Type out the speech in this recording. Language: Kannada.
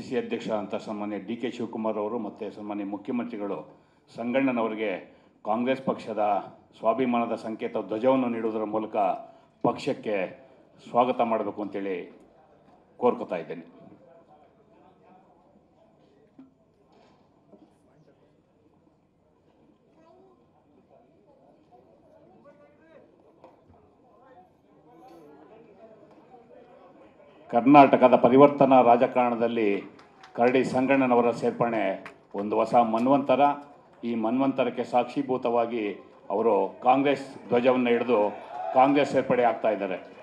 ಸಿ ಅಧ್ಯಕ್ಷ ಅಂತ ಸನ್ಮಾನ್ಯ ಡಿ ಕೆ ಶಿವಕುಮಾರ್ ಅವರು ಮತ್ತು ಸನ್ಮಾನ್ಯ ಮುಖ್ಯಮಂತ್ರಿಗಳು ಸಂಗಣ್ಣನವರಿಗೆ ಕಾಂಗ್ರೆಸ್ ಪಕ್ಷದ ಸ್ವಾಭಿಮಾನದ ಸಂಕೇತ ಧ್ವಜವನ್ನು ನೀಡುವುದರ ಮೂಲಕ ಪಕ್ಷಕ್ಕೆ ಸ್ವಾಗತ ಮಾಡಬೇಕು ಅಂತೇಳಿ ಕೋರ್ಕೊತಾ ಇದ್ದೇನೆ ಕರ್ನಾಟಕದ ಪರಿವರ್ತನಾ ರಾಜಕಾರಣದಲ್ಲಿ ಕರಡಿ ಸಂಗಣ್ಣನವರ ಸೇರ್ಪಡೆ ಒಂದು ಹೊಸ ಮನ್ವಂತರ ಈ ಮನ್ವಂತರಕ್ಕೆ ಸಾಕ್ಷೀಭೂತವಾಗಿ ಅವರು ಕಾಂಗ್ರೆಸ್ ಧ್ವಜವನ್ನು ಹಿಡಿದು ಕಾಂಗ್ರೆಸ್ ಸೇರ್ಪಡೆ ಆಗ್ತಾ ಇದ್ದಾರೆ